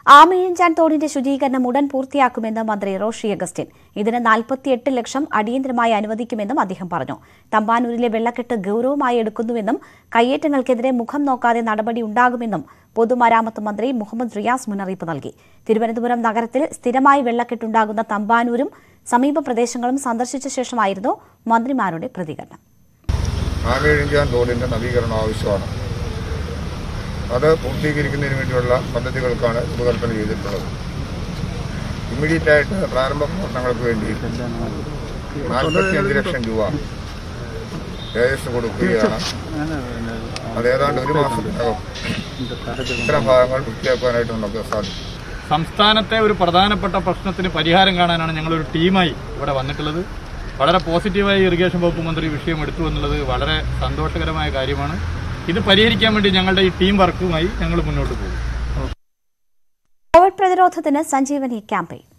ആമയിഴഞ്ചാൻ തോടിന്റെ ശുചീകരണം ഉടൻ പൂർത്തിയാക്കുമെന്ന് മന്ത്രി റോഷി അഗസ്റ്റിൻ ഇതിന് നാൽപ്പത്തിയെട്ട് ലക്ഷം അടിയന്തരമായി അനുവദിക്കുമെന്നും അദ്ദേഹം പറഞ്ഞു തമ്പാനൂരിലെ വെള്ളക്കെട്ട് ഗൌരവമായി എടുക്കുന്നുവെന്നും കയ്യേറ്റങ്ങൾക്കെതിരെ മുഖം നോക്കാതെ നടപടി ഉണ്ടാകുമെന്നും പൊതുമരാമത്ത് മന്ത്രി മുഹമ്മദ് റിയാസ് മുന്നറിയിപ്പ് നൽകി തിരുവനന്തപുരം നഗരത്തിൽ സ്ഥിരമായി വെള്ളക്കെട്ടുണ്ടാകുന്ന തമ്പാനൂരും സമീപ പ്രദേശങ്ങളും സന്ദർശിച്ച ശേഷമായിരുന്നു മന്ത്രിമാരുടെ പ്രതികരണം ആമയിഴഞ്ചാൻ തോടിൻ്റെ നവീകരണം ആവശ്യമാണ് അത് പൂർത്തീകരിക്കുന്നതിന് വേണ്ടിയുള്ള പദ്ധതികൾക്കാണ് രൂപകൽപ്പന ചെയ്തിട്ടുള്ളത് ഇമ്മീഡിയറ്റ് ആയിട്ട് പ്രാരംഭ പ്രവർത്തനങ്ങൾക്ക് വേണ്ടി നാൽപ്പത്തിയഞ്ച് ലക്ഷം രൂപ രജിസ്റ്റർ കൊടുക്കുകയാണ് അത് ഏതാണ്ട് ഒരു മാസത്തിനകം ഇത്തരം ഭാഗങ്ങൾ വൃത്തിയാക്കാനായിട്ട് നമുക്ക് സാധിക്കും സംസ്ഥാനത്തെ ഒരു പ്രധാനപ്പെട്ട പ്രശ്നത്തിന് പരിഹാരം കാണാനാണ് ഞങ്ങളൊരു ടീമായി ഇവിടെ വന്നിട്ടുള്ളത് വളരെ പോസിറ്റീവായി ഇറിഗേഷൻ വകുപ്പ് മന്ത്രി വിഷയം എടുത്തു എന്നുള്ളത് വളരെ സന്തോഷകരമായ കാര്യമാണ് ഇത് പരിഹരിക്കാൻ വേണ്ടി ഞങ്ങളുടെ ഈ ടീം വർക്കുമായി ഞങ്ങൾ മുന്നോട്ട് പോകും കോവിഡ് പ്രതിരോധത്തിന് സഞ്ജീവനി ക്യാമ്പയിൻ